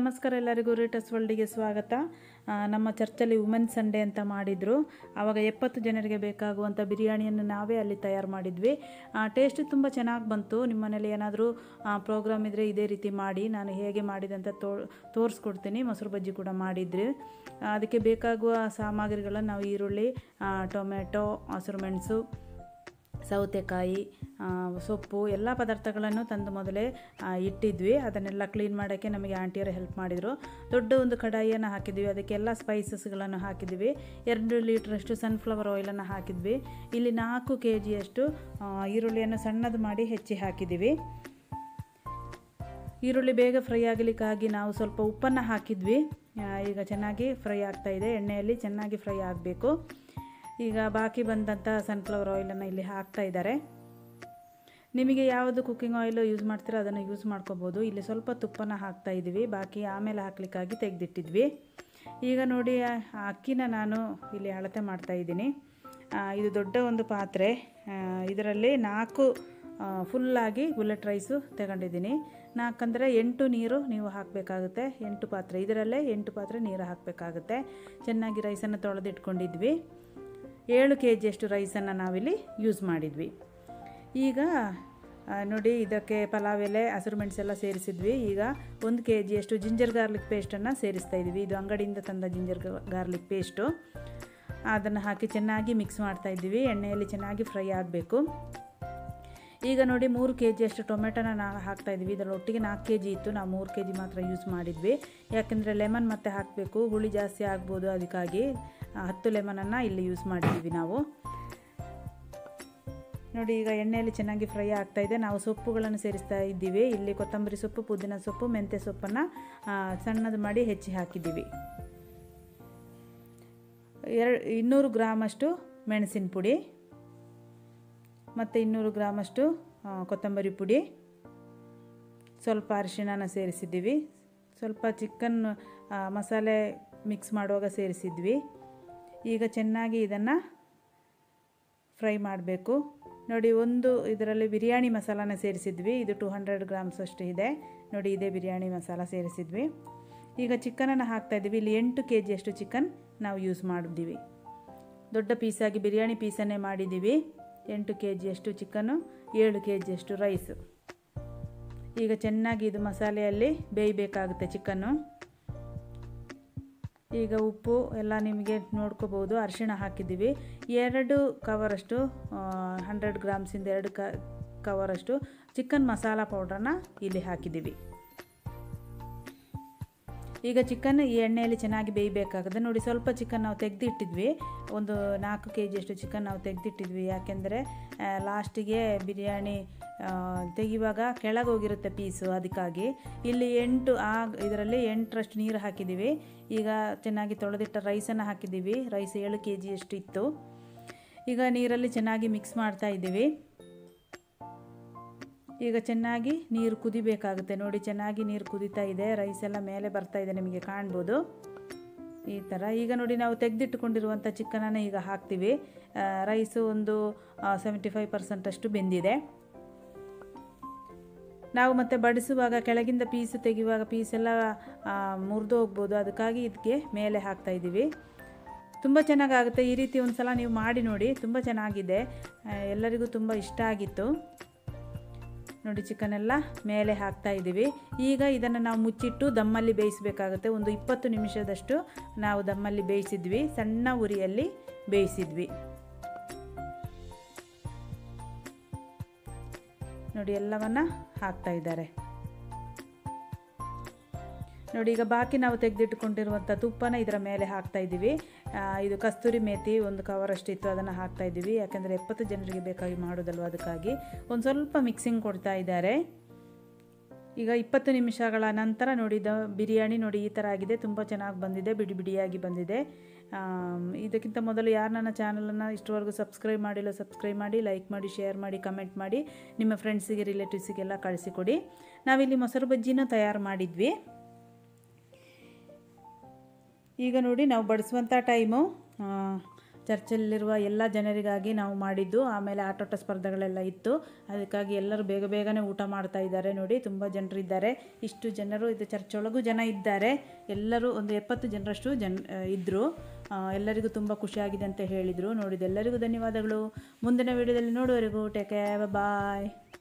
ನಮಸ್ಕಾರ ಎಲ್ಲರಿಗೂ ರೇಟಸ್ ವರ್ಲ್ಡಿಗೆ ಸ್ವಾಗತ ಆ, ನಮ್ಮ ಚರ್ಚಲ್ಲಿ ವುಮೆನ್ ಸಂಡೇ ಅಂತ ಮಾಡಿದರು ಆವಾಗ ಎಪ್ಪತ್ತು ಜನರಿಗೆ ಬೇಕಾಗುವಂಥ ಬಿರಿಯಾನಿಯನ್ನು ನಾವೇ ಅಲ್ಲಿ ತಯಾರು ಮಾಡಿದ್ವಿ ಟೇಸ್ಟ್ ತುಂಬ ಚೆನ್ನಾಗಿ ಬಂತು ನಿಮ್ಮ ಮನೇಲಿ ಏನಾದರೂ ಪ್ರೋಗ್ರಾಮ್ ಇದ್ದರೆ ಇದೇ ರೀತಿ ಮಾಡಿ ನಾನು ಹೇಗೆ ಮಾಡಿದೆ ಅಂತ ತೋ ತೋರಿಸ್ಕೊಡ್ತೀನಿ ಮೊಸರು ಬಜ್ಜಿ ಕೂಡ ಮಾಡಿದ್ರಿ ಆ, ಅದಕ್ಕೆ ಬೇಕಾಗುವ ಸಾಮಗ್ರಿಗಳನ್ನು ನಾವು ಈರುಳ್ಳಿ ಆ, ಟೊಮೆಟೊ ಹಸಿರು ಮೆಣಸು ಸೌತೆಕಾಯಿ ಆ, ಸೊಪ್ಪು ಎಲ್ಲ ಪದಾರ್ಥಗಳನ್ನು ತಂದು ಮೊದಲೇ ಆ, ಇಟ್ಟಿದ್ವಿ ಅದನ್ನೆಲ್ಲ ಕ್ಲೀನ್ ಮಾಡೋಕ್ಕೆ ನಮಗೆ ಆಂಟಿಯರು ಹೆಲ್ಪ್ ಮಾಡಿದರು ದೊಡ್ಡ ಒಂದು ಕಡಾಯಿಯನ್ನು ಹಾಕಿದ್ವಿ ಅದಕ್ಕೆಲ್ಲ ಸ್ಪೈಸಸ್ಗಳನ್ನು ಹಾಕಿದ್ವಿ ಎರಡು ಲೀಟ್ರಷ್ಟು ಸನ್ಫ್ಲವರ್ ಆಯಿಲನ್ನು ಹಾಕಿದ್ವಿ ಇಲ್ಲಿ ನಾಲ್ಕು ಕೆ ಜಿಯಷ್ಟು ಈರುಳ್ಳಿಯನ್ನು ಸಣ್ಣದು ಮಾಡಿ ಹೆಚ್ಚಿ ಹಾಕಿದ್ದೀವಿ ಈರುಳ್ಳಿ ಬೇಗ ಫ್ರೈ ಆಗಲಿಕ್ಕಾಗಿ ನಾವು ಸ್ವಲ್ಪ ಉಪ್ಪನ್ನು ಹಾಕಿದ್ವಿ ಆ, ಈಗ ಚೆನ್ನಾಗಿ ಫ್ರೈ ಆಗ್ತಾ ಇದೆ ಎಣ್ಣೆಯಲ್ಲಿ ಚೆನ್ನಾಗಿ ಫ್ರೈ ಆಗಬೇಕು ಈಗ ಬಾಕಿ ಬಂದಂಥ ಸನ್ಫ್ಲವರ್ ಆಯಿಲನ್ನು ಇಲ್ಲಿ ಹಾಕ್ತಾ ಇದ್ದಾರೆ ನಿಮಗೆ ಯಾವುದು ಕುಕ್ಕಿಂಗ್ ಆಯಿಲ್ ಯೂಸ್ ಮಾಡ್ತೀರೋ ಅದನ್ನು ಯೂಸ್ ಮಾಡ್ಕೋಬೋದು ಇಲ್ಲಿ ಸ್ವಲ್ಪ ತುಪ್ಪನ ಹಾಕ್ತಾ ಇದ್ದೀವಿ ಬಾಕಿ ಆಮೇಲೆ ಹಾಕ್ಲಿಕ್ಕಾಗಿ ತೆಗೆದಿಟ್ಟಿದ್ವಿ ಈಗ ನೋಡಿ ಆ ಅಕ್ಕಿನ ನಾನು ಇಲ್ಲಿ ಅಳತೆ ಮಾಡ್ತಾ ಇದ್ದೀನಿ ಆ, ಇದು ದೊಡ್ಡ ಒಂದು ಪಾತ್ರೆ ಆ, ಇದರಲ್ಲಿ ನಾಲ್ಕು ಫುಲ್ಲಾಗಿ ಬುಲೆಟ್ ರೈಸು ತಗೊಂಡಿದ್ದೀನಿ ನಾಲ್ಕಂದರೆ ಎಂಟು ನೀರು ನೀವು ಹಾಕಬೇಕಾಗುತ್ತೆ ಎಂಟು ಪಾತ್ರೆ ಇದರಲ್ಲೇ ಎಂಟು ಪಾತ್ರೆ ನೀರು ಹಾಕಬೇಕಾಗುತ್ತೆ ಚೆನ್ನಾಗಿ ರೈಸನ್ನು ತೊಳೆದಿಟ್ಕೊಂಡಿದ್ವಿ ಏಳು ಕೆ ಜಿಯಷ್ಟು ರೈಸನ್ನು ನಾವಿಲ್ಲಿ ಯೂಸ್ ಮಾಡಿದ್ವಿ ಈಗ ಆ, ನೋಡಿ ಇದಕ್ಕೆ ಪಲಾವ್ ಎಲೆ ಹಸಿರು ಮೆಣಸೆಲ್ಲ ಸೇರಿಸಿದ್ವಿ ಈಗ ಒಂದು ಕೆ ಜಿಯಷ್ಟು ಜಿಂಜರ್ ಗಾರ್ಲಿಕ್ ಪೇಸ್ಟನ್ನು ಸೇರಿಸ್ತಾ ಇದ್ವಿ ಇದು ಅಂಗಡಿಯಿಂದ ತಂದ ಜಿಂಜರ್ ಗಾರ್ಲಿಕ್ ಪೇಸ್ಟು ಅದನ್ನು ಹಾಕಿ ಚೆನ್ನಾಗಿ ಮಿಕ್ಸ್ ಮಾಡ್ತಾ ಇದ್ದೀವಿ ಎಣ್ಣೆಯಲ್ಲಿ ಚೆನ್ನಾಗಿ ಫ್ರೈ ಆಗಬೇಕು ಈಗ ನೋಡಿ ಮೂರು ಕೆ ಜಿಯಷ್ಟು ಟೊಮೆಟೊನ ನಾವು ಹಾಕ್ತಾ ಇದ್ವಿ ಇದರ ಒಟ್ಟಿಗೆ ನಾಲ್ಕು ಕೆ ಜಿ ಇತ್ತು ನಾವು ಮೂರು ಕೆ ಜಿ ಮಾತ್ರ ಯೂಸ್ ಮಾಡಿದ್ವಿ ಯಾಕೆಂದರೆ ಲೆಮನ್ ಮತ್ತೆ ಹಾಕಬೇಕು ಹುಳಿ ಜಾಸ್ತಿ ಆಗ್ಬೋದು ಅದಕ್ಕಾಗಿ ಆ, ಹತ್ತು ಲೆಮನನ್ನು ಇಲ್ಲಿ ಯೂಸ್ ಮಾಡಿದ್ದೀವಿ ನಾವು ನೋಡಿ ಈಗ ಎಣ್ಣೆಯಲ್ಲಿ ಚೆನ್ನಾಗಿ ಫ್ರೈ ಆಗ್ತಾ ಇದೆ ನಾವು ಸೊಪ್ಪುಗಳನ್ನು ಸೇರಿಸ್ತಾ ಇದ್ದೀವಿ ಇಲ್ಲಿ ಕೊತ್ತಂಬರಿ ಸೊಪ್ಪು ಪುದೀನ ಸೊಪ್ಪು ಮೆಂತ್ಯ ಸೊಪ್ಪನ್ನು ಆ, ಸಣ್ಣದು ಮಾಡಿ ಹೆಚ್ಚಿ ಹಾಕಿದ್ದೀವಿ ಎರಡು ಇನ್ನೂರು ಗ್ರಾಮಷ್ಟು ಮೆಣಸಿನ ಪುಡಿ ಮತ್ತು ಇನ್ನೂರು ಗ್ರಾಮಷ್ಟು ಆ, ಕೊತ್ತಂಬರಿ ಪುಡಿ ಸ್ವಲ್ಪ ಅರಿಶಿಣನ ಸೇರಿಸಿದ್ದೀವಿ ಸ್ವಲ್ಪ ಚಿಕನ್ ಆ, ಮಸಾಲೆ ಮಿಕ್ಸ್ ಮಾಡುವಾಗ ಸೇರಿಸಿದ್ವಿ ಈಗ ಚೆನ್ನಾಗಿ ಇದನ್ನು ಫ್ರೈ ಮಾಡಬೇಕು ನೋಡಿ ಒಂದು ಇದರಲ್ಲಿ ಬಿರಿಯಾನಿ ಮಸಾಲಾನ ಸೇರಿಸಿದ್ವಿ ಇದು ಟು ಹಂಡ್ರೆಡ್ ಗ್ರಾಮ್ಸ್ ಅಷ್ಟು ಇದೆ ನೋಡಿ ಇದೇ ಬಿರಿಯಾನಿ ಮಸಾಲ ಸೇರಿಸಿದ್ವಿ ಈಗ ಚಿಕನನ್ನು ಹಾಕ್ತಾಯಿದ್ದೀವಿ ಇಲ್ಲಿ ಎಂಟು ಕೆ ಜಿಯಷ್ಟು ಚಿಕನ್ ನಾವು ಯೂಸ್ ಮಾಡಿದ್ದೀವಿ ದೊಡ್ಡ ಪೀಸಾಗಿ ಬಿರಿಯಾನಿ ಪೀಸನ್ನೇ ಮಾಡಿದ್ದೀವಿ ಎಂಟು ಕೆ ಜಿಯಷ್ಟು ಚಿಕನ್ನು ಏಳು ಕೆ ಜಿಯಷ್ಟು ರೈಸು ಈಗ ಚೆನ್ನಾಗಿ ಇದು ಮಸಾಲೆಯಲ್ಲಿ ಬೇಯಬೇಕಾಗುತ್ತೆ ಚಿಕನ್ನು ಈಗ ಉಪ್ಪು ಎಲ್ಲ ನಿಮಗೆ ನೋಡ್ಕೋಬೋದು ಅರಿಶಿಣ ಹಾಕಿದ್ದೀವಿ ಎರಡು ಕವರಷ್ಟು ಹಂಡ್ರೆಡ್ ಗ್ರಾಮ್ಸಿಂದ ಎರಡು ಕ ಕವರಷ್ಟು ಚಿಕನ್ ಮಸಾಲ ಪೌಡ್ರನ್ನ ಇಲ್ಲಿ ಹಾಕಿದ್ದೀವಿ ಈಗ ಚಿಕನ್ ಈ ಎಣ್ಣೆಯಲ್ಲಿ ಚೆನ್ನಾಗಿ ಬೇಯಬೇಕಾಗುತ್ತೆ ನೋಡಿ ಸ್ವಲ್ಪ ಚಿಕನ್ ನಾವು ತೆಗೆದಿಟ್ಟಿದ್ವಿ ಒಂದು ನಾಲ್ಕು ಕೆ ಜಿಯಷ್ಟು ಚಿಕನ್ ನಾವು ತೆಗೆದಿಟ್ಟಿದ್ವಿ ಯಾಕೆಂದರೆ ಲಾಸ್ಟಿಗೆ ಬಿರಿಯಾನಿ ಆ, ತೆಗೆಯುವಾಗ ಕೆಳಗೆ ಹೋಗಿರುತ್ತೆ ಪೀಸು ಅದಕ್ಕಾಗಿ ಇಲ್ಲಿ ಎಂಟು ಆ ಇದರಲ್ಲಿ ಎಂಟರಷ್ಟು ನೀರು ಹಾಕಿದ್ದೀವಿ ಈಗ ಚೆನ್ನಾಗಿ ತೊಳೆದಿಟ್ಟ ರೈಸನ್ನು ಹಾಕಿದ್ದೀವಿ ರೈಸ್ ಏಳು ಕೆ ಜಿಯಷ್ಟು ಇತ್ತು ಈಗ ನೀರಲ್ಲಿ ಚೆನ್ನಾಗಿ ಮಿಕ್ಸ್ ಮಾಡ್ತಾ ಇದ್ದೀವಿ ಈಗ ಚೆನ್ನಾಗಿ ನೀರು ಕುದಿಬೇಕಾಗುತ್ತೆ ನೋಡಿ ಚೆನ್ನಾಗಿ ನೀರು ಕುದೀತಾ ಇದೆ ರೈಸ್ ಎಲ್ಲ ಮೇಲೆ ಬರ್ತಾ ಇದೆ ನಿಮಗೆ ಕಾಣ್ಬೋದು ಈ ಥರ ಈಗ ನೋಡಿ ನಾವು ತೆಗೆದಿಟ್ಟುಕೊಂಡಿರುವಂಥ ಚಿಕನನ್ನು ಈಗ ಹಾಕ್ತೀವಿ ಆ, ರೈಸು ಒಂದು ಸೆವೆಂಟಿ ಫೈವ್ ಪರ್ಸೆಂಟಷ್ಟು ಬೆಂದಿದೆ ನಾವು ಮತ್ತೆ ಬಡಿಸುವಾಗ ಕೆಳಗಿಂದ ಪೀಸು ತೆಗೆಯುವಾಗ ಪೀಸೆಲ್ಲ ಮುರಿದು ಹೋಗ್ಬೋದು ಅದಕ್ಕಾಗಿ ಇದಕ್ಕೆ ಮೇಲೆ ಹಾಕ್ತಾ ಇದ್ದೀವಿ ತುಂಬ ಚೆನ್ನಾಗಾಗುತ್ತೆ ಈ ರೀತಿ ಒಂದು ಸಲ ನೀವು ಮಾಡಿ ನೋಡಿ ತುಂಬ ಚೆನ್ನಾಗಿದೆ ಆ, ಎಲ್ಲರಿಗೂ ತುಂಬ ಇಷ್ಟ ಆಗಿತ್ತು ನೋಡಿ ಚಿಕನ್ ಎಲ್ಲ ಮೇಲೆ ಹಾಕ್ತಾ ಇದ್ದೀವಿ ಈಗ ಇದನ್ನು ನಾವು ಮುಚ್ಚಿಟ್ಟು ದಮ್ಮಲ್ಲಿ ಬೇಯಿಸಬೇಕಾಗುತ್ತೆ ಒಂದು ಇಪ್ಪತ್ತು ನಿಮಿಷದಷ್ಟು ನಾವು ದಮ್ಮಲ್ಲಿ ಬೇಯಿಸಿದ್ವಿ ಸಣ್ಣ ಉರಿಯಲ್ಲಿ ಬೇಯಿಸಿದ್ವಿ ನೋಡಿ ಎಲ್ಲವನ್ನ ಹಾಕ್ತಾ ಇದ್ದಾರೆ ನೋಡಿ ಈಗ ಬಾಕಿ ನಾವು ತೆಗೆದಿಟ್ಟುಕೊಂಡಿರುವಂಥ ತುಪ್ಪನ ಇದರ ಮೇಲೆ ಹಾಕ್ತಾ ಇದ್ದೀವಿ ಆ, ಇದು ಕಸ್ತೂರಿ ಮೇಥಿ ಒಂದು ಕವರಷ್ಟು ಇತ್ತು ಅದನ್ನು ಹಾಕ್ತಾ ಇದ್ದೀವಿ ಯಾಕೆಂದರೆ ಎಪ್ಪತ್ತು ಜನರಿಗೆ ಬೇಕಾಗಿ ಮಾಡೋದಲ್ವ ಅದಕ್ಕಾಗಿ ಒಂದು ಸ್ವಲ್ಪ ಮಿಕ್ಸಿಂಗ್ ಕೊಡ್ತಾ ಇದ್ದಾರೆ ಈಗ ಇಪ್ಪತ್ತು ನಿಮಿಷಗಳ ನಂತರ ನೋಡಿ ದ ಬಿರಿಯಾನಿ ನೋಡಿ ಈ ಥರ ಆಗಿದೆ ತುಂಬ ಚೆನ್ನಾಗಿ ಬಂದಿದೆ ಬಿಡಿ ಬಿಡಿಯಾಗಿ ಬಂದಿದೆ ಆಮ್, ಇದಕ್ಕಿಂತ ಮೊದಲು ಯಾರು ನನ್ನ ಚಾನಲನ್ನು ಇಷ್ಟವರೆಗೂ ಸಬ್ಸ್ಕ್ರೈಬ್ ಮಾಡಿಲ್ಲ ಸಬ್ಸ್ಕ್ರೈಬ್ ಮಾಡಿ ಲೈಕ್ ಮಾಡಿ ಶೇರ್ ಮಾಡಿ ಕಮೆಂಟ್ ಮಾಡಿ ನಿಮ್ಮ ಫ್ರೆಂಡ್ಸಿಗೆ ರಿಲೇಟಿವ್ಸಿಗೆಲ್ಲ ಕಳಿಸಿಕೊಡಿ ನಾವಿಲ್ಲಿ ಮೊಸರು ಬಜ್ಜಿನೂ ತಯಾರು ಮಾಡಿದ್ವಿ ಈಗ ನೋಡಿ ನಾವು ಬಡಿಸುವಂಥ ಟೈಮು ಚರ್ಚಲ್ಲಿರುವ ಎಲ್ಲ ಜನರಿಗಾಗಿ ನಾವು ಮಾಡಿದ್ದು ಆಮೇಲೆ ಆಟೋಟ ಸ್ಪರ್ಧೆಗಳೆಲ್ಲ ಇತ್ತು ಅದಕ್ಕಾಗಿ ಎಲ್ಲರೂ ಬೇಗ ಬೇಗನೆ ಊಟ ಮಾಡ್ತಾ ಇದ್ದಾರೆ ನೋಡಿ ತುಂಬ ಜನರಿದ್ದಾರೆ ಇಷ್ಟು ಜನರು ಇದು ಚರ್ಚ್ ಒಳಗೂ ಜನ ಇದ್ದಾರೆ ಎಲ್ಲರೂ ಒಂದು ಎಪ್ಪತ್ತು ಜನರಷ್ಟು ಜನ ಇದ್ದರು ಎಲ್ಲರಿಗೂ ತುಂಬ ಖುಷಿಯಾಗಿದೆ ಅಂತ ಹೇಳಿದರು ನೋಡಿದ ಎಲ್ಲರಿಗೂ ಧನ್ಯವಾದಗಳು ಮುಂದಿನ ವಿಡಿಯೋದಲ್ಲಿ ನೋಡುವವರೆಗೂ ಟೇಕ್ ಬಾಯ್